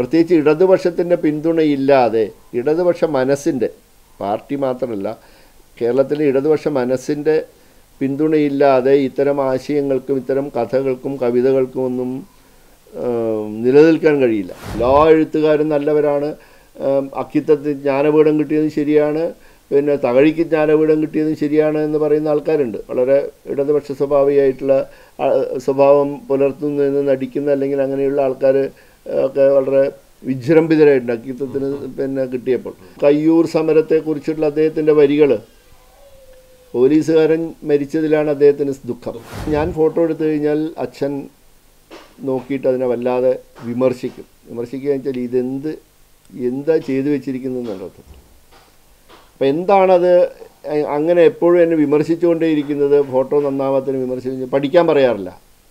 പ്രത്യേകിച്ച് ഇടതുപക്ഷത്തിൻ്റെ പിന്തുണയില്ലാതെ ഇടതുപക്ഷ മനസ്സിൻ്റെ പാർട്ടി മാത്രമല്ല കേരളത്തിലെ ഇടതുപക്ഷ മനസ്സിൻ്റെ പിന്തുണയില്ലാതെ ഇത്തരം ആശയങ്ങൾക്കും ഇത്തരം കഥകൾക്കും കവിതകൾക്കും ഒന്നും ഏം, നിലനിൽക്കാൻ കഴിയില്ല എല്ലാ എഴുത്തുകാരും നല്ലവരാണ് ഏം, അക്കിത്തത്തിന് ജ്ഞാനപീഠം കിട്ടിയതും ശരിയാണ് പിന്നെ തകഴിക്ക് ജ്ഞാനപീഠം കിട്ടിയതും ശരിയാണ് എന്ന് പറയുന്ന ആൾക്കാരുണ്ട് വളരെ ഇടതുപക്ഷ സ്വഭാവിയായിട്ടുള്ള ആ, സ്വഭാവം പുലർത്തുന്നതെന്ന് നടിക്കുന്ന അല്ലെങ്കിൽ അങ്ങനെയുള്ള ആൾക്കാർ ഒക്കെ വളരെ വിജൃംഭിതരായിട്ടുണ്ട് അക്കിത്തത്തിന് പിന്നെ കിട്ടിയപ്പോൾ കയ്യൂർ സമരത്തെക്കുറിച്ചുള്ള അദ്ദേഹത്തിൻ്റെ വരികൾ പോലീസുകാരൻ മരിച്ചതിലാണ് അദ്ദേഹത്തിന് ദുഃഖം ഞാൻ ഫോട്ടോ എടുത്തു കഴിഞ്ഞാൽ അച്ഛൻ നോക്കിയിട്ട് അതിനെ വല്ലാതെ വിമർശിക്കും വിമർശിക്കുക എന്ന് വെച്ചാൽ ഇതെന്ത് എന്താ ചെയ്തു വെച്ചിരിക്കുന്നതെന്നുള്ളത് അപ്പം എന്താണത് അ- അങ്ങനെ എപ്പോഴും എന്നെ വിമർശിച്ചുകൊണ്ടേയിരിക്കുന്നത് ഫോട്ടോ നന്നാവാത്തതിന് വിമർശിച്ച് പഠിക്കാൻ പറയാറില്ല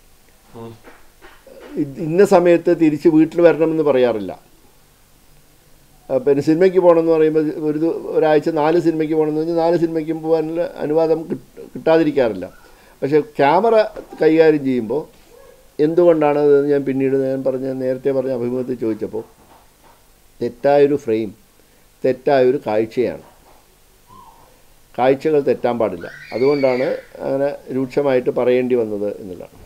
ഇത് ഇന്ന സമയത്ത് തിരിച്ച് വീട്ടിൽ വരണമെന്ന് പറയാറില്ല ആ, പിന്നെ സിനിമയ്ക്ക് പോകണമെന്ന് പറയുമ്പോൾ ഒരു ദി- ഒരാഴ്ച നാല് സിനിമയ്ക്ക് പോകണമെന്ന് പറഞ്ഞാൽ നാല് സിനിമയ്ക്കും പോകാനുള്ള അനുവാദം കിട്ട് കിട്ടാതിരിക്കാറില്ല പക്ഷേ ക്യാമറ കൈകാര്യം ചെയ്യുമ്പോൾ എന്തുകൊണ്ടാണ് അതെന്ന് ഞാൻ പിന്നീട് ഞാൻ പറഞ്ഞ നേരത്തെ പറഞ്ഞ അഭിമുഖത്തിൽ ചോദിച്ചപ്പോൾ തെറ്റായൊരു ഫ്രെയിം തെറ്റായൊരു കാഴ്ചയാണ് കാഴ്ചകൾ തെറ്റാൻ പാടില്ല അതുകൊണ്ടാണ് അങ്ങനെ രൂക്ഷമായിട്ട് പറയേണ്ടി വന്നത് എന്നുള്ളതാണ്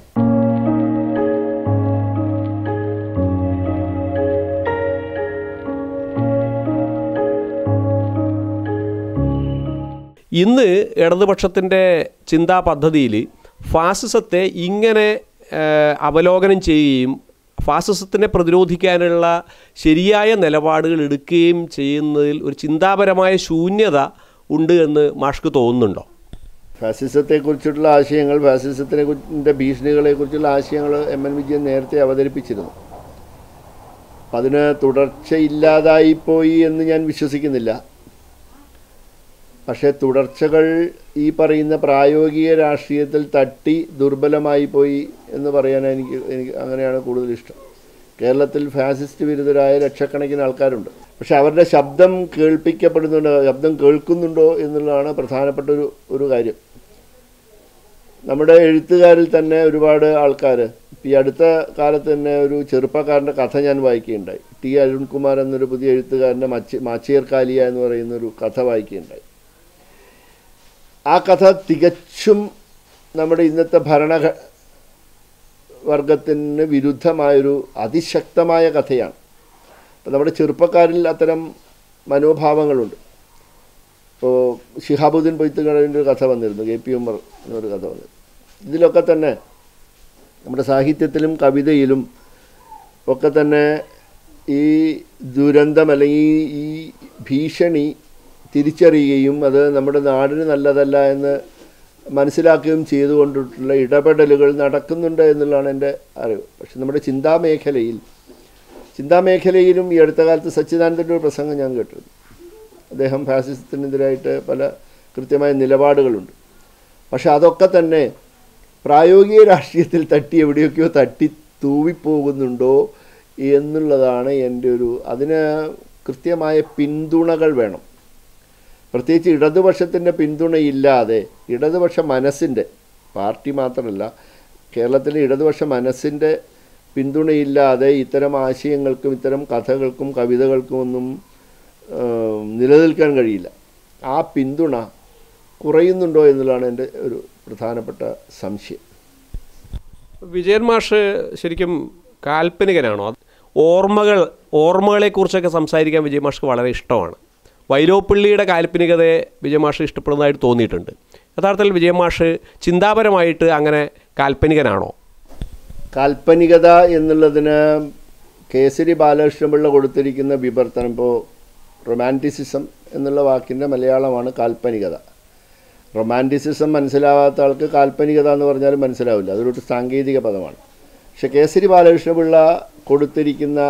ഇന്ന് ഇടതുപക്ഷത്തിൻ്റെ ചിന്താ പദ്ധതിയിൽ ഫാസിസത്തെ ഇങ്ങനെ ആ, അവലോകനം ചെയ്യുകയും ഫാസിസത്തിനെ പ്രതിരോധിക്കാനുള്ള ശരിയായ നിലപാടുകൾ എടുക്കുകയും ചെയ്യുന്നതിൽ ഒരു ചിന്താപരമായ ശൂന്യത ഉണ്ട് എന്ന് മാഷ്ക്ക് തോന്നുന്നുണ്ടോ ഫാസിസത്തെക്കുറിച്ചുള്ള ആശയങ്ങൾ ഫാസിസത്തിനെ കുറിച്ചിൻ്റെ ഭീഷണികളെക്കുറിച്ചുള്ള ആശയങ്ങൾ എം എൻ വിജയൻ നേരത്തെ അവതരിപ്പിച്ചിരുന്നു അപ്പം അതിന് തുടർച്ചയില്ലാതായിപ്പോയി എന്ന് ഞാൻ വിശ്വസിക്കുന്നില്ല പക്ഷേ തുടർച്ചകൾ ഈ പറയുന്ന പ്രായോഗിക രാഷ്ട്രീയത്തിൽ തട്ടി ദുർബലമായി പോയി എന്ന് പറയാൻ എനിക്ക് എനിക്ക് അങ്ങനെയാണ് കൂടുതൽ ഇഷ്ടം കേരളത്തിൽ ഫാസിസ്റ്റ് വിരുദ്ധരായ ലക്ഷക്കണക്കിന് ആൾക്കാരുണ്ട് പക്ഷെ അവരുടെ ശബ്ദം കേൾപ്പിക്കപ്പെടുന്നുണ്ടോ ശബ്ദം കേൾക്കുന്നുണ്ടോ എന്നുള്ളതാണ് പ്രധാനപ്പെട്ട ഒരു ഒരു കാര്യം നമ്മുടെ എഴുത്തുകാരിൽ തന്നെ ഒരുപാട് ആൾക്കാർ ഈ അടുത്ത കാലത്ത് തന്നെ ഒരു ചെറുപ്പക്കാരൻ്റെ കഥ ഞാൻ വായിക്കുകയുണ്ടായി ടി അരുൺകുമാർ എന്നൊരു പുതിയ എഴുത്തുകാരൻ്റെ മച്ചി മാച്ചിയർ കാലിയ എന്ന് പറയുന്ന ഒരു കഥ വായിക്കുകയുണ്ടായി ആ കഥ തികച്ചും നമ്മുടെ ഇന്നത്തെ ഭരണ വർഗത്തിന് വിരുദ്ധമായൊരു അതിശക്തമായ കഥയാണ് അപ്പം നമ്മുടെ ചെറുപ്പക്കാരിൽ അത്തരം മനോഭാവങ്ങളുണ്ട് ഇപ്പോൾ ഷിഹാബുദ്ദീൻ പൊയ്ത്തുകടവിൻ്റെ ഒരു കഥ വന്നിരുന്നു കെ പി ഉമ്മർ എന്നൊരു കഥ വന്നിരുന്നു ഇതിലൊക്കെ തന്നെ നമ്മുടെ സാഹിത്യത്തിലും കവിതയിലും ഒക്കെ തന്നെ ഈ ദുരന്തം അല്ലെങ്കിൽ ഈ ഭീഷണി തിരിച്ചറിയുകയും അത് നമ്മുടെ നാടിന് നല്ലതല്ല എന്ന് മനസ്സിലാക്കുകയും ചെയ്തുകൊണ്ടിട്ടുള്ള ഇടപെടലുകൾ നടക്കുന്നുണ്ട് എന്നുള്ളതാണ് എൻ്റെ അറിവ് പക്ഷെ നമ്മുടെ ചിന്താമേഖലയിൽ ചിന്താമേഖലയിലും ഈ അടുത്ത കാലത്ത് സച്ചിദാനന്ദൻ്റെ ഒരു പ്രസംഗം ഞാൻ കേട്ടിരുന്നു അദ്ദേഹം ഫാസിസത്തിനെതിരായിട്ട് പല കൃത്യമായ നിലപാടുകളുണ്ട് പക്ഷെ അതൊക്കെ തന്നെ പ്രായോഗിക രാഷ്ട്രീയത്തിൽ തട്ടി എവിടെയൊക്കെയോ തട്ടി തൂവിപ്പോകുന്നുണ്ടോ എന്നുള്ളതാണ് എൻ്റെ ഒരു അതിന് കൃത്യമായ പിന്തുണകൾ വേണം പ്രത്യേകിച്ച് ഇടതുപക്ഷത്തിൻ്റെ പിന്തുണയില്ലാതെ ഇടതുപക്ഷ മനസ്സിൻ്റെ പാർട്ടി മാത്രമല്ല കേരളത്തിലെ ഇടതുപക്ഷ മനസ്സിൻ്റെ പിന്തുണയില്ലാതെ ഇത്തരം ആശയങ്ങൾക്കും ഇത്തരം കഥകൾക്കും കവിതകൾക്കും ഒന്നും ഏം, നിലനിൽക്കാൻ കഴിയില്ല ആ പിന്തുണ കുറയുന്നുണ്ടോ എന്നുള്ളതാണ് എൻ്റെ ഒരു പ്രധാനപ്പെട്ട സംശയം വിജയൻ മാഷ് ശരിക്കും കാൽപ്പനികനാണോ ഓർമ്മകൾ ഓർമ്മകളെക്കുറിച്ചൊക്കെ സംസാരിക്കാൻ വിജയ മാഷ്ക്ക് വളരെ ഇഷ്ടമാണ് വൈലോപ്പിള്ളിയുടെ കാൽപ്പനികതയെ വിജയ മാഷ് ഇഷ്ടപ്പെടുന്നതായിട്ട് തോന്നിയിട്ടുണ്ട് യഥാർത്ഥത്തിൽ വിജയ മാഷ് ചിന്താപരമായിട്ട് അങ്ങനെ കാൽപ്പനികനാണോ കാൽപ്പനികത എന്നുള്ളതിന് കേസരി ബാലകൃഷ്ണപിള്ള കൊടുത്തിരിക്കുന്ന വിവർത്തനം ഇപ്പോൾ റൊമാൻറ്റിസിസം എന്നുള്ള വാക്കിൻ്റെ മലയാളമാണ് കാൽപ്പനികത റൊമാൻറ്റിസിസം മനസ്സിലാവാത്ത ആൾക്ക് കാൽപ്പനികത എന്ന് പറഞ്ഞാലും മനസ്സിലാവില്ല അതൊരു സാങ്കേതിക പദമാണ് പക്ഷെ കേസരി ബാലകൃഷ്ണപിള്ള കൊടുത്തിരിക്കുന്ന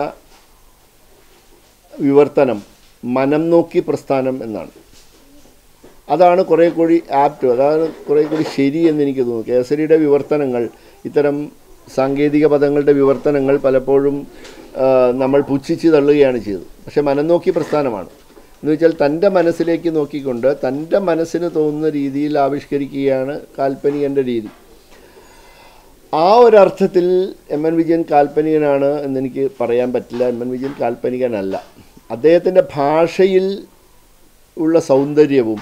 വിവർത്തനം മനം നോക്കി പ്രസ്ഥാനം എന്നാണ് അതാണ് കുറേ കൂടി ആപ്റ്റ് അതാണ് കുറേ കൂടി ശരി എന്ന് എനിക്ക് തോന്നുന്നു കേസരിയുടെ വിവർത്തനങ്ങൾ ഇത്തരം സാങ്കേതിക പദങ്ങളുടെ വിവർത്തനങ്ങൾ പലപ്പോഴും ആ, നമ്മൾ പുച്ഛിച്ച് തള്ളുകയാണ് ചെയ്തത് പക്ഷേ മനം നോക്കി പ്രസ്ഥാനമാണ് എന്ന് വെച്ചാൽ തൻ്റെ മനസ്സിലേക്ക് നോക്കിക്കൊണ്ട് തൻ്റെ മനസ്സിന് തോന്നുന്ന രീതിയിൽ ആവിഷ്കരിക്കുകയാണ് കാൽപ്പനികൻ്റെ രീതി ആ ഒരർത്ഥത്തിൽ എം എൻ വിജയൻ കാൽപ്പനികനാണ് എന്നെനിക്ക് പറയാൻ പറ്റില്ല എം എൻ വിജയൻ കാൽപ്പനികനല്ല അദ്ദേഹത്തിൻ്റെ ഭാഷയിൽ ഉള്ള സൗന്ദര്യവും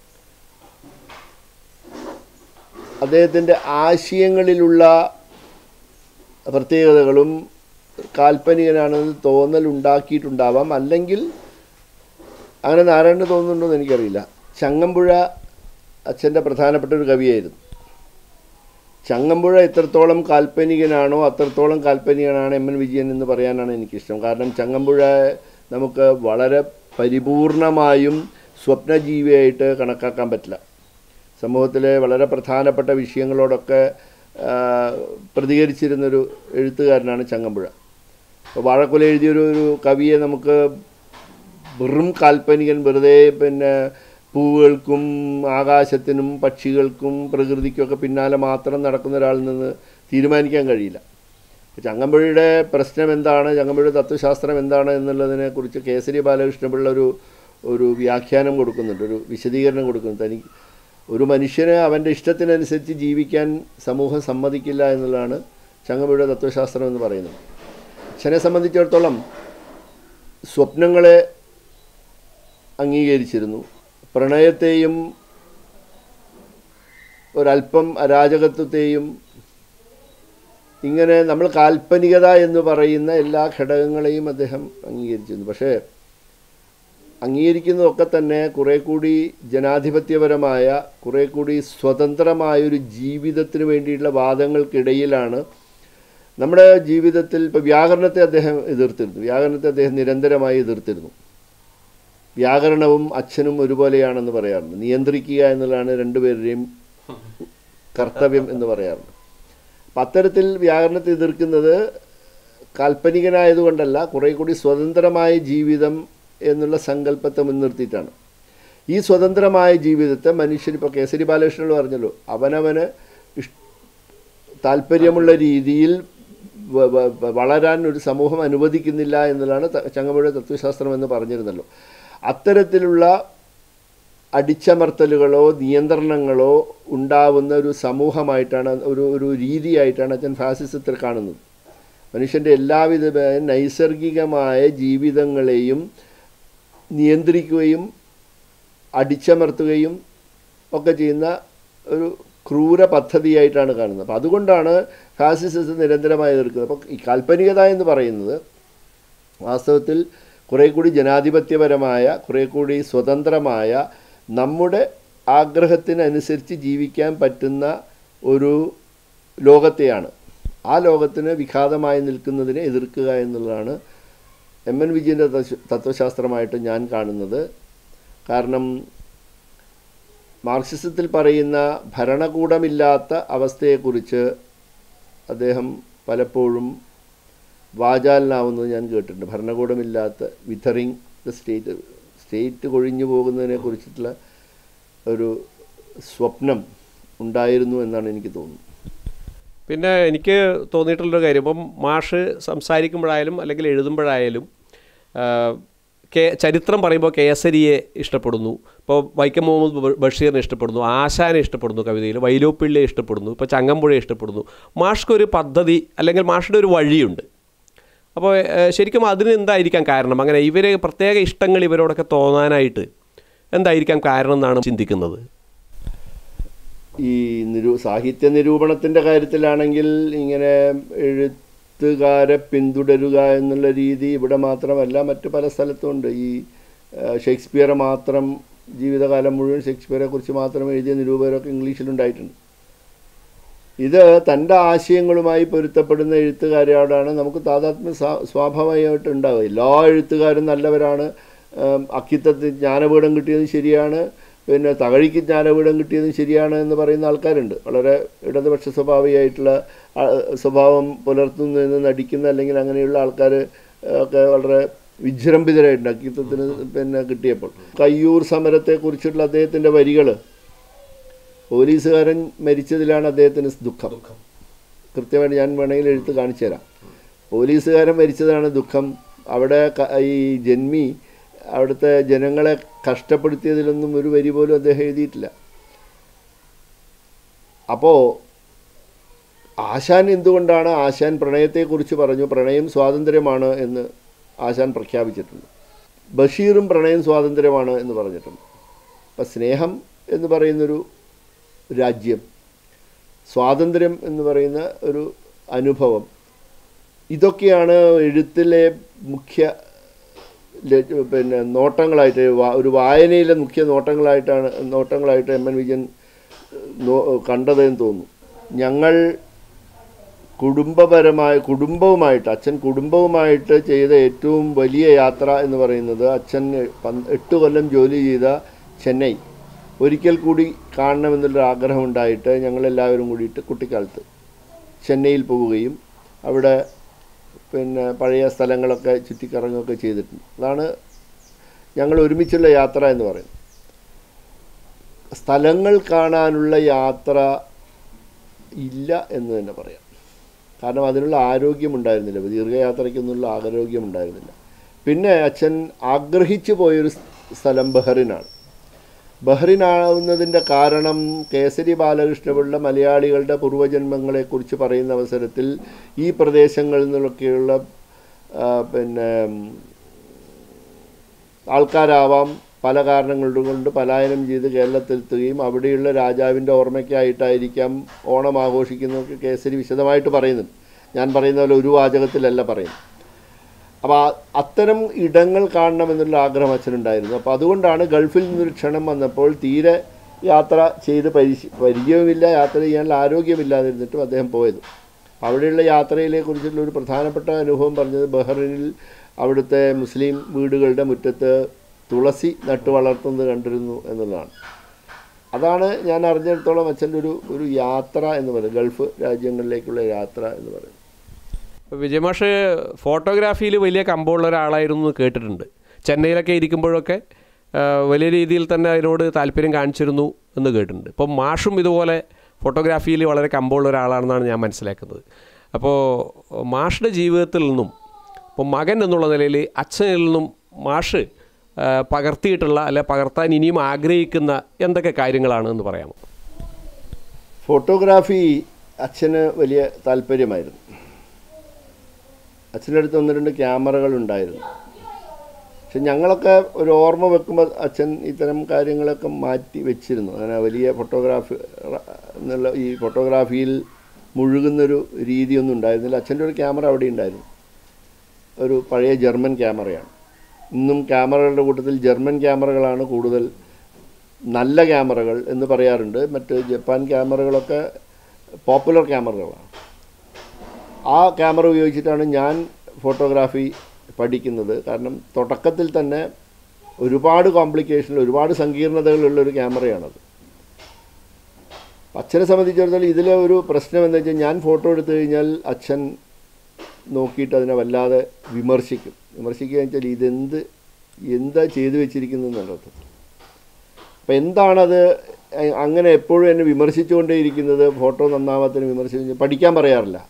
അദ്ദേഹത്തിൻ്റെ ആശയങ്ങളിലുള്ള പ്രത്യേകതകളും കാൽപ്പനികനാണെന്ന് തോന്നൽ ഉണ്ടാക്കിയിട്ടുണ്ടാവാം അല്ലെങ്കിൽ അങ്ങനെ നാരായണന് തോന്നുന്നുണ്ടോ എന്ന് എനിക്കറിയില്ല ചങ്ങമ്പുഴ അച്ഛൻ്റെ പ്രധാനപ്പെട്ട ഒരു കവിയായിരുന്നു ചങ്ങമ്പുഴ എത്രത്തോളം കാൽപ്പനികനാണോ അത്രത്തോളം കാൽപ്പനികനാണ് എം എൻ വിജയൻ എന്ന് പറയാനാണ് എനിക്കിഷ്ടം കാരണം ചങ്ങമ്പുഴ നമുക്ക് വളരെ പരിപൂർണമായും സ്വപ്നജീവിയായിട്ട് കണക്കാക്കാൻ പറ്റില്ല സമൂഹത്തിലെ വളരെ പ്രധാനപ്പെട്ട വിഷയങ്ങളോടൊക്കെ ആ, പ്രതികരിച്ചിരുന്നൊരു എഴുത്തുകാരനാണ് ചങ്ങമ്പുഴ അപ്പോൾ വാഴക്കുല എഴുതിയൊരു ഒരു കവിയെ നമുക്ക് വെറും കാൽപ്പനികൻ വെറുതെ പിന്നെ പൂവുകൾക്കും ആകാശത്തിനും പക്ഷികൾക്കും പ്രകൃതിക്കുമൊക്കെ പിന്നാലെ മാത്രം നടക്കുന്ന ഒരാളിൽ നിന്ന് തീരുമാനിക്കാൻ കഴിയില്ല ചങ്ങമ്പുഴയുടെ പ്രശ്നം എന്താണ് ചങ്ങമ്പുഴയുടെ തത്വശാസ്ത്രം എന്താണ് എന്നുള്ളതിനെക്കുറിച്ച് കേസരി ബാലകൃഷ്ണപിള്ള ഒരു ഒരു വ്യാഖ്യാനം കൊടുക്കുന്നുണ്ട് ഒരു വിശദീകരണം കൊടുക്കുന്നുണ്ട് തനിക്ക് ഒരു മനുഷ്യന് അവൻ്റെ ഇഷ്ടത്തിനനുസരിച്ച് ജീവിക്കാൻ സമൂഹം സമ്മതിക്കില്ല എന്നുള്ളതാണ് ചങ്ങമ്പുഴയുടെ തത്വശാസ്ത്രം എന്ന് പറയുന്നത് അച്ഛനെ സംബന്ധിച്ചിടത്തോളം സ്വപ്നങ്ങളെ അംഗീകരിച്ചിരുന്നു പ്രണയത്തെയും ഒരല്പം അരാജകത്വത്തെയും ഇങ്ങനെ നമ്മൾ കാൽപ്പനികത എന്ന് പറയുന്ന എല്ലാ ഘടകങ്ങളെയും അദ്ദേഹം അംഗീകരിച്ചിരുന്നു പക്ഷേ അംഗീകരിക്കുന്നതൊക്കെ തന്നെ കുറേ കൂടി ജനാധിപത്യപരമായ കുറേ കൂടി സ്വതന്ത്രമായൊരു ജീവിതത്തിന് വേണ്ടിയിട്ടുള്ള വാദങ്ങൾക്കിടയിലാണ് നമ്മുടെ ജീവിതത്തിൽ ഇപ്പോൾ വ്യാകരണത്തെ അദ്ദേഹം എതിർത്തിരുന്നു വ്യാകരണത്തെ അദ്ദേഹം നിരന്തരമായി എതിർത്തിരുന്നു വ്യാകരണവും അച്ഛനും ഒരുപോലെയാണെന്ന് പറയാറുണ്ട് നിയന്ത്രിക്കുക എന്നുള്ളതാണ് രണ്ടുപേരുടെയും കർത്തവ്യം എന്ന് പറയാറുണ്ട് അപ്പം അത്തരത്തിൽ വ്യാകരണത്തെ എതിർക്കുന്നത് കാൽപ്പനികനായതുകൊണ്ടല്ല കുറേ കൂടി സ്വതന്ത്രമായ ജീവിതം എന്നുള്ള സങ്കല്പത്തെ മുൻനിർത്തിയിട്ടാണ് ഈ സ്വതന്ത്രമായ ജീവിതത്തെ മനുഷ്യർ ഇപ്പോൾ കേസരി ബാലകൃഷ്ണൻ പറഞ്ഞല്ലോ അവനവന് ഇഷ് താല്പര്യമുള്ള രീതിയിൽ വ- വ- വ- വളരാൻ ഒരു സമൂഹം അനുവദിക്കുന്നില്ല എന്നുള്ളതാണ് ത- ചങ്ങമ്പുഴ തത്വശാസ്ത്രം എന്ന് പറഞ്ഞിരുന്നല്ലോ അത്തരത്തിലുള്ള അടിച്ചമർത്തലുകളോ നിയന്ത്രണങ്ങളോ ഉണ്ടാവുന്ന ഒരു സമൂഹമായിട്ടാണ് ഒരു ഒരു രീതിയായിട്ടാണ് അച്ഛൻ ഫാസിസത്തിൽ കാണുന്നത് മനുഷ്യൻ്റെ എല്ലാവിധ നൈസർഗികമായ ജീവിതങ്ങളെയും നിയന്ത്രിക്കുകയും അടിച്ചമർത്തുകയും ഒക്കെ ചെയ്യുന്ന ഒരു ക്രൂര പദ്ധതിയായിട്ടാണ് കാണുന്നത് അപ്പോൾ അതുകൊണ്ടാണ് ഫാസിസം നിരന്തരമായി എതിർക്കുന്നത് അപ്പോൾ ഈ കാൽപ്പനികത എന്ന് പറയുന്നത് വാസ്തവത്തിൽ കുറേ കൂടി ജനാധിപത്യപരമായ കുറേ കൂടി സ്വതന്ത്രമായ നമ്മുടെ ആഗ്രഹത്തിനനുസരിച്ച് ജീവിക്കാൻ പറ്റുന്ന ഒരു ലോകത്തെയാണ് ആ ലോകത്തിന് വിഘാതമായി നിൽക്കുന്നതിനെ എതിർക്കുക എന്നുള്ളതാണ് എം എൻ വിജയൻ്റെ തത്വ- തത്വശാസ്ത്രമായിട്ട് ഞാൻ കാണുന്നത് കാരണം മാർക്സിസത്തിൽ പറയുന്ന ഭരണകൂടമില്ലാത്ത അവസ്ഥയെക്കുറിച്ച് അദ്ദേഹം പലപ്പോഴും വാചാലനാവുന്നത് ഞാൻ കേട്ടിട്ടുണ്ട് ഭരണകൂടമില്ലാത്ത വിതറിങ് ദ സ്റ്റേറ്റ് സ്റ്റേറ്റ് കൊഴിഞ്ഞു പോകുന്നതിനെ കുറിച്ചിട്ടുള്ള ഒരു സ്വപ്നം ഉണ്ടായിരുന്നു എന്നാണ് എനിക്ക് തോന്നുന്നത് പിന്നെ എനിക്ക് തോന്നിയിട്ടുള്ളൊരു കാര്യം ഇപ്പം മാഷ് സംസാരിക്കുമ്പോഴായാലും അല്ലെങ്കിൽ എഴുതുമ്പോഴായാലും ആ, കെ ചരിത്രം പറയുമ്പോൾ കേസരിയെ ഇഷ്ടപ്പെടുന്നു ഇപ്പോൾ വൈക്കം മുഹമ്മദ് ബ- ബഷീറിനെ ഇഷ്ടപ്പെടുന്നു ആശാനെ ഇഷ്ടപ്പെടുന്നു കവിതയിൽ വൈലോപ്പിള്ളിയെ ഇഷ്ടപ്പെടുന്നു ഇപ്പോൾ ചങ്ങമ്പുഴയെ ഇഷ്ടപ്പെടുന്നു മാഷ്ക്കൊരു പദ്ധതി അല്ലെങ്കിൽ മാഷിൻ്റെ ഒരു വഴിയുണ്ട് അപ്പോൾ ഏഹ്, ശരിക്കും അതിന് എന്തായിരിക്കാം കാരണം അങ്ങനെ ഇവരെ പ്രത്യേക ഇഷ്ടങ്ങൾ ഇവരോടൊക്കെ തോന്നാനായിട്ട് എന്തായിരിക്കാം കാരണം എന്നാണ് ചിന്തിക്കുന്നത് ഈ നിരൂ സാഹിത്യ നിരൂപണത്തിൻ്റെ കാര്യത്തിലാണെങ്കിൽ ഇങ്ങനെ എഴുത്തുകാരെ പിന്തുടരുക എന്നുള്ള രീതി ഇവിടെ മാത്രമല്ല മറ്റു പല സ്ഥലത്തുമുണ്ട് ഈ ആ, ഷേക്സ്പിയറെ മാത്രം ജീവിതകാലം മുഴുവൻ ഷേക്സ്പിയറെ കുറിച്ച് മാത്രം എഴുതിയ നിരൂപകരൊക്കെ ഇംഗ്ലീഷിലുണ്ടായിട്ടുണ്ട് ഇത് തൻ്റെ ആശയങ്ങളുമായി പൊരുത്തപ്പെടുന്ന എഴുത്തുകാരോടാണ് നമുക്ക് താതാത്മ്യം സ്വാ- സ്വാഭാവികമായിട്ട് ഉണ്ടാവുക എല്ലാ എഴുത്തുകാരും നല്ലവരാണ് ആം, അക്കിത്തത്തിന് ജ്ഞാനപീഠം കിട്ടിയതും ശരിയാണ് പിന്നെ തകഴിക്ക് ജ്ഞാനപീഠം കിട്ടിയതും ശരിയാണ് എന്ന് പറയുന്ന ആൾക്കാരുണ്ട് വളരെ ഇടതുപക്ഷ സ്വഭാവിയായിട്ടുള്ള ആ, സ്വഭാവം പുലർത്തുന്നതെന്ന് നടിക്കുന്ന അല്ലെങ്കിൽ അങ്ങനെയുള്ള ആൾക്കാർ ഒക്കെ വളരെ വിജൃംഭിതരായിട്ടുണ്ട് അക്കിത്തത്തിന് പിന്നെ കിട്ടിയപ്പോൾ കയ്യൂർ സമരത്തെക്കുറിച്ചുള്ള അദ്ദേഹത്തിൻ്റെ വരികൾ പോലീസുകാരൻ മരിച്ചതിലാണ് അദ്ദേഹത്തിന് ദുഃഖം കൃത്യമായിട്ട് ഞാൻ വേണമെങ്കിൽ എഴുത്ത് കാണിച്ചു തരാം പോലീസുകാരൻ മരിച്ചതാണ് ദുഃഖം അവിടെ ക- ഈ ജന്മി അവിടുത്തെ ജനങ്ങളെ കഷ്ടപ്പെടുത്തിയതിലൊന്നും ഒരു വരി പോലും അദ്ദേഹം എഴുതിയിട്ടില്ല അപ്പോൾ ആശാൻ എന്തുകൊണ്ടാണ് ആശാൻ പ്രണയത്തെക്കുറിച്ച് പറഞ്ഞു പ്രണയം സ്വാതന്ത്ര്യമാണ് എന്ന് ആശാൻ പ്രഖ്യാപിച്ചിട്ടുണ്ട് ബഷീറും പ്രണയം സ്വാതന്ത്ര്യമാണ് എന്ന് പറഞ്ഞിട്ടുണ്ട് അപ്പം സ്നേഹം എന്ന് പറയുന്നൊരു രാജ്യം സ്വാതന്ത്ര്യം എന്ന് പറയുന്ന ഒരു അനുഭവം ഇതൊക്കെയാണ് എഴുത്തിലെ മുഖ്യ ല- പിന്നെ നോട്ടങ്ങളായിട്ട് വാ- ഒരു വായനയിലെ മുഖ്യ നോട്ടങ്ങളായിട്ടാണ് നോട്ടങ്ങളായിട്ട് എം എൻ വിജയൻ നോ- കണ്ടതെന്ന് തോന്നുന്നു ഞങ്ങൾ കുടുംബപരമായ കുടുംബവുമായിട്ട് അച്ഛൻ കുടുംബവുമായിട്ട് ചെയ്ത ഏറ്റവും വലിയ യാത്ര എന്ന് പറയുന്നത് അച്ഛൻ പന്ത് എട്ട് കൊല്ലം ജോലി ചെയ്ത ചെന്നൈ ഒരിക്കൽ കൂടി കാണണമെന്നുള്ളൊരു ആഗ്രഹമുണ്ടായിട്ട് ഞങ്ങളെല്ലാവരും കൂടിയിട്ട് കുട്ടിക്കാലത്ത് ചെന്നൈയിൽ പോവുകയും അവിടെ പിന്നെ പഴയ സ്ഥലങ്ങളൊക്കെ ചുറ്റിക്കറങ്ങുകയൊക്കെ ചെയ്തിട്ടുണ്ട് അതാണ് ഞങ്ങൾ ഒരുമിച്ചുള്ള യാത്ര എന്ന് പറയുന്നത് സ്ഥലങ്ങൾ കാണാനുള്ള യാത്ര ഇല്ല എന്ന് തന്നെ പറയാം കാരണം അതിനുള്ള ആരോഗ്യം ഉണ്ടായിരുന്നില്ല ദീർഘയാത്രയ്ക്കൊന്നുള്ള ആരോഗ്യം ഉണ്ടായിരുന്നില്ല പിന്നെ അച്ഛൻ ആഗ്രഹിച്ചു പോയൊരു സ്ഥലം ബഹ്റിനാണ് ബഹ്റിനാവുന്നതിൻ്റെ കാരണം കേസരി ബാലകൃഷ്ണപിള്ള മലയാളികളുടെ പൂർവ്വജന്മങ്ങളെക്കുറിച്ച് പറയുന്ന അവസരത്തിൽ ഈ പ്രദേശങ്ങളിൽ നിന്നൊക്കെയുള്ള ആ, പിന്നെ ആൾക്കാരാവാം പല കാരണങ്ങൾ കൊണ്ട് പലായനം ചെയ്ത് കേരളത്തിലെത്തുകയും അവിടെയുള്ള രാജാവിൻ്റെ ഓർമ്മയ്ക്കായിട്ടായിരിക്കാം ഓണം ആഘോഷിക്കുന്നതൊക്കെ കേസരി വിശദമായിട്ട് പറയുന്നുണ്ട് ഞാൻ പറയുന്ന പോലെ ഒരു വാചകത്തിലല്ല പറയുന്നത് അപ്പോൾ ആ- അത്തരം ഇടങ്ങൾ കാണണമെന്നുള്ള ആഗ്രഹം അച്ഛനുണ്ടായിരുന്നു അപ്പോൾ അതുകൊണ്ടാണ് ഗൾഫിൽ നിന്നൊരു ക്ഷണം വന്നപ്പോൾ തീരെ യാത്ര ചെയ്ത് പരിശ പരിചയവുമില്ല യാത്ര ചെയ്യാനുള്ള ആരോഗ്യമില്ലാതിരുന്നിട്ടും അദ്ദേഹം പോയത് അവിടെയുള്ള യാത്രയിലെ കുറിച്ചുള്ള ഒരു പ്രധാനപ്പെട്ട അനുഭവം പറഞ്ഞത് ബഹ്റിനിൽ അവിടുത്തെ മുസ്ലിം വീടുകളുടെ മുറ്റത്ത് തുളസി നട്ടു വളർത്തുന്നത് കണ്ടിരുന്നു എന്നുള്ളതാണ് അതാണ് ഞാൻ അറിഞ്ഞിടത്തോളം അച്ഛൻ്റെ ഒരു ഒരു യാത്ര എന്ന് പറയുന്നത് ഗൾഫ് രാജ്യങ്ങളിലേക്കുള്ള യാത്ര എന്ന് പറയുന്നത് ഇപ്പോൾ വിജയമാഷ് ഫോട്ടോഗ്രാഫിയിൽ വലിയ കമ്പമുള്ള ഒരാളായിരുന്നു എന്ന് കേട്ടിട്ടുണ്ട് ചെന്നൈയിലൊക്കെ ഇരിക്കുമ്പോഴൊക്കെ ആ, വലിയ രീതിയിൽ തന്നെ അതിനോട് താല്പര്യം കാണിച്ചിരുന്നു എന്ന് കേട്ടിട്ടുണ്ട് ഇപ്പം മാഷും ഇതുപോലെ ഫോട്ടോഗ്രാഫിയിൽ വളരെ കമ്പമുള്ള ഒരാളാണെന്നാണ് ഞാൻ മനസ്സിലാക്കുന്നത് അപ്പോൾ മാഷുടെ ജീവിതത്തിൽ നിന്നും ഇപ്പോൾ മകൻ എന്നുള്ള നിലയിൽ അച്ഛനിൽ നിന്നും മാഷ് ആ, പകർത്തിയിട്ടുള്ള അല്ലെ പകർത്താൻ ഇനിയും ആഗ്രഹിക്കുന്ന എന്തൊക്കെ കാര്യങ്ങളാണ് എന്ന് പറയാമോ ഫോട്ടോഗ്രാഫി അച്ഛന് വലിയ താല്പര്യമായിരുന്നു അച്ഛൻ്റെ അടുത്ത് ഒന്ന് രണ്ട് ക്യാമറകൾ ഉണ്ടായിരുന്നു പക്ഷെ ഞങ്ങളൊക്കെ ഒരു ഓർമ്മ വെക്കുമ്പോൾ അച്ഛൻ ഇത്തരം കാര്യങ്ങളൊക്കെ മാറ്റി വെച്ചിരുന്നു അങ്ങനെ വലിയ ഫോട്ടോഗ്രാഫി എന്നുള്ള ഈ ഫോട്ടോഗ്രാഫിയിൽ മുഴുകുന്നൊരു രീതിയൊന്നും ഉണ്ടായിരുന്നില്ല അച്ഛൻ്റെ ഒരു ക്യാമറ അവിടെ ഉണ്ടായിരുന്നു ഒരു പഴയ ജർമ്മൻ ക്യാമറയാണ് ഇന്നും ക്യാമറകളുടെ കൂട്ടത്തിൽ ജർമ്മൻ ക്യാമറകളാണ് കൂടുതൽ നല്ല ക്യാമറകൾ എന്ന് പറയാറുണ്ട് മറ്റ് ജപ്പാൻ ക്യാമറകളൊക്കെ പോപ്പുലർ ക്യാമറകളാണ് ആ ക്യാമറ ഉപയോഗിച്ചിട്ടാണ് ഞാൻ ഫോട്ടോഗ്രാഫി പഠിക്കുന്നത് കാരണം തുടക്കത്തിൽ തന്നെ ഒരുപാട് കോംപ്ലിക്കേഷൻ ഒരുപാട് സങ്കീർണതകളുള്ള ഒരു ക്യാമറയാണത് അച്ഛനെ സംബന്ധിച്ചിടത്തോളം ഇതിലെ ഒരു പ്രശ്നം എന്താ വെച്ചാൽ ഞാൻ ഫോട്ടോ എടുത്തു കഴിഞ്ഞാൽ അച്ഛൻ നോക്കിയിട്ട് അതിനെ വല്ലാതെ വിമർശിക്കും വിമർശിക്കുക എന്ന് വെച്ചാൽ ഇതെന്ത് എന്താ ചെയ്തു വെച്ചിരിക്കുന്നത് എന്നുള്ളത് അപ്പം എന്താണത് എ- അങ്ങനെ എപ്പോഴും എന്നെ വിമർശിച്ചുകൊണ്ടേയിരിക്കുന്നത് ഫോട്ടോ നന്നാവാത്തതിന് വിമർശിച്ച് പഠിക്കാൻ പറയാറില്ല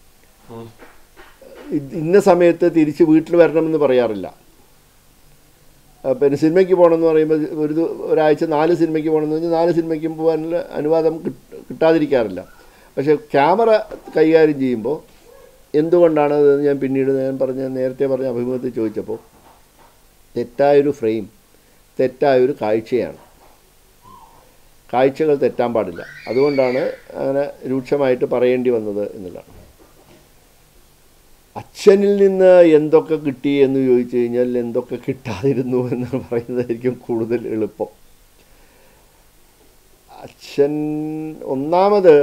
ഇത് ഇന്ന സമയത്ത് തിരിച്ച് വീട്ടിൽ വരണമെന്ന് പറയാറില്ല ആ, പിന്നെ സിനിമയ്ക്ക് പോകണമെന്ന് പറയുമ്പോൾ ഒരു ദി- ഒരാഴ്ച നാല് സിനിമയ്ക്ക് പോകണമെന്ന് പറഞ്ഞാൽ നാല് സിനിമയ്ക്കും പോകാനുള്ള അനുവാദം കിട്ട- കിട്ടാതിരിക്കാറില്ല പക്ഷേ ക്യാമറ കൈകാര്യം ചെയ്യുമ്പോൾ എന്തുകൊണ്ടാണ് അത് ഞാൻ പിന്നീട് ഞാൻ പറഞ്ഞ നേരത്തെ പറഞ്ഞ അഭിമുഖത്തിൽ ചോദിച്ചപ്പോൾ തെറ്റായൊരു ഫ്രെയിം തെറ്റായൊരു കാഴ്ചയാണ് കാഴ്ചകൾ തെറ്റാൻ പാടില്ല അതുകൊണ്ടാണ് അങ്ങനെ രൂക്ഷമായിട്ട് പറയേണ്ടി വന്നത് എന്നുള്ളതാണ് അച്ഛനിൽ നിന്ന് എന്തൊക്കെ കിട്ടി എന്ന് ചോദിച്ചു കഴിഞ്ഞാൽ എന്തൊക്കെ കിട്ടാതിരുന്നു എന്ന് പറയുന്നതായിരിക്കും കൂടുതൽ എളുപ്പം അച്ഛൻ ഒന്നാമത്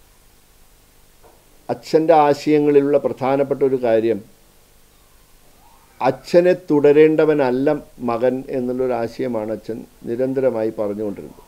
അച്ഛൻ്റെ ആശയങ്ങളിലുള്ള പ്രധാനപ്പെട്ട ഒരു കാര്യം അച്ഛനെ തുടരേണ്ടവനല്ല മകൻ എന്നുള്ളൊരു ആശയമാണ് അച്ഛൻ നിരന്തരമായി പറഞ്ഞുകൊണ്ടിരുന്നത്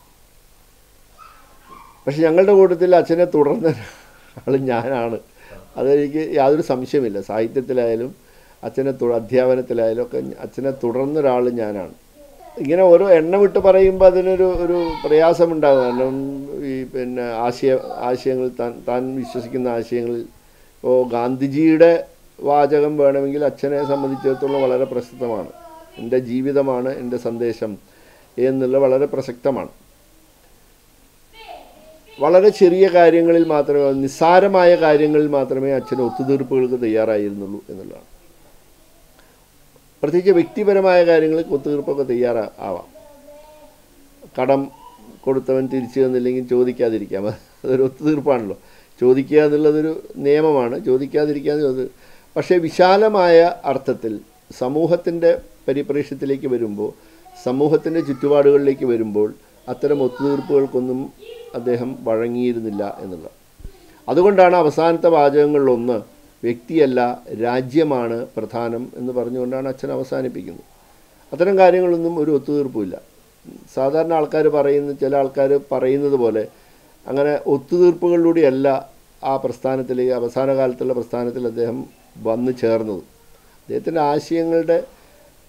പക്ഷെ ഞങ്ങളുടെ കൂട്ടത്തിൽ അച്ഛനെ തുടർന്ന ആൾ ഞാനാണ് അതെനിക്ക് യാതൊരു സംശയമില്ല സാഹിത്യത്തിലായാലും അച്ഛനെ തു അധ്യാപനത്തിലായാലും ഒക്കെ അച്ഛനെ തുടർന്ന ഒരാൾ ഞാനാണ് ഇങ്ങനെ ഓരോ എണ്ണം വിട്ട് പറയുമ്പോൾ അതിനൊരു ഒരു പ്രയാസമുണ്ടാകും കാരണം ഈ പിന്നെ ആശയ ആശയങ്ങൾ താൻ താൻ വിശ്വസിക്കുന്ന ആശയങ്ങളിൽ ഇപ്പോൾ ഗാന്ധിജിയുടെ വാചകം വേണമെങ്കിൽ അച്ഛനെ സംബന്ധിച്ചിടത്തോളം വളരെ പ്രസക്തമാണ് എൻ്റെ ജീവിതമാണ് എൻ്റെ സന്ദേശം എന്നുള്ള വളരെ പ്രസക്തമാണ് വളരെ ചെറിയ കാര്യങ്ങളിൽ മാത്രമേ നിസ്സാരമായ കാര്യങ്ങളിൽ മാത്രമേ അച്ഛൻ ഒത്തുതീർപ്പുകൾക്ക് തയ്യാറായിരുന്നുള്ളൂ എന്നുള്ളതാണ് പ്രത്യേകിച്ച് വ്യക്തിപരമായ കാര്യങ്ങളിൽ ഒത്തുതീർപ്പൊക്കെ തയ്യാറാ ആവാം കടം കൊടുത്തവൻ തിരിച്ചു തന്നില്ലെങ്കിൽ ചോദിക്കാതിരിക്കാം അതൊരു ഒത്തുതീർപ്പാണല്ലോ ചോദിക്കുക എന്നുള്ളതൊരു നിയമമാണ് ചോദിക്കാതിരിക്കുക എന്നുള്ളത് പക്ഷേ വിശാലമായ അർത്ഥത്തിൽ സമൂഹത്തിൻ്റെ പരിപ്രേക്ഷ്യത്തിലേക്ക് വരുമ്പോൾ സമൂഹത്തിൻ്റെ ചുറ്റുപാടുകളിലേക്ക് വരുമ്പോൾ അത്തരം ഒത്തുതീർപ്പുകൾക്കൊന്നും അദ്ദേഹം വഴങ്ങിയിരുന്നില്ല എന്നുള്ളത് അതുകൊണ്ടാണ് അവസാനത്തെ വാചകങ്ങളിലൊന്ന് വ്യക്തിയല്ല രാജ്യമാണ് പ്രധാനം എന്ന് പറഞ്ഞുകൊണ്ടാണ് അച്ഛൻ അവസാനിപ്പിക്കുന്നത് അത്തരം കാര്യങ്ങളൊന്നും ഒരു ഒത്തുതീർപ്പുമില്ല സാധാരണ ആൾക്കാർ പറയുന്ന ചില ആൾക്കാർ പറയുന്നത് പോലെ അങ്ങനെ ഒത്തുതീർപ്പുകളിലൂടെയല്ല ആ പ്രസ്ഥാനത്തിലേക്ക് അവസാന കാലത്തുള്ള പ്രസ്ഥാനത്തിൽ അദ്ദേഹം വന്നു ചേർന്നത് അദ്ദേഹത്തിൻ്റെ ആശയങ്ങളുടെ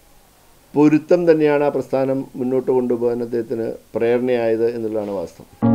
പൊരുത്തം തന്നെയാണ് ആ പ്രസ്ഥാനം മുന്നോട്ട് കൊണ്ടുപോകാൻ അദ്ദേഹത്തിന് പ്രേരണയായത് എന്നുള്ളതാണ് വാസ്തവം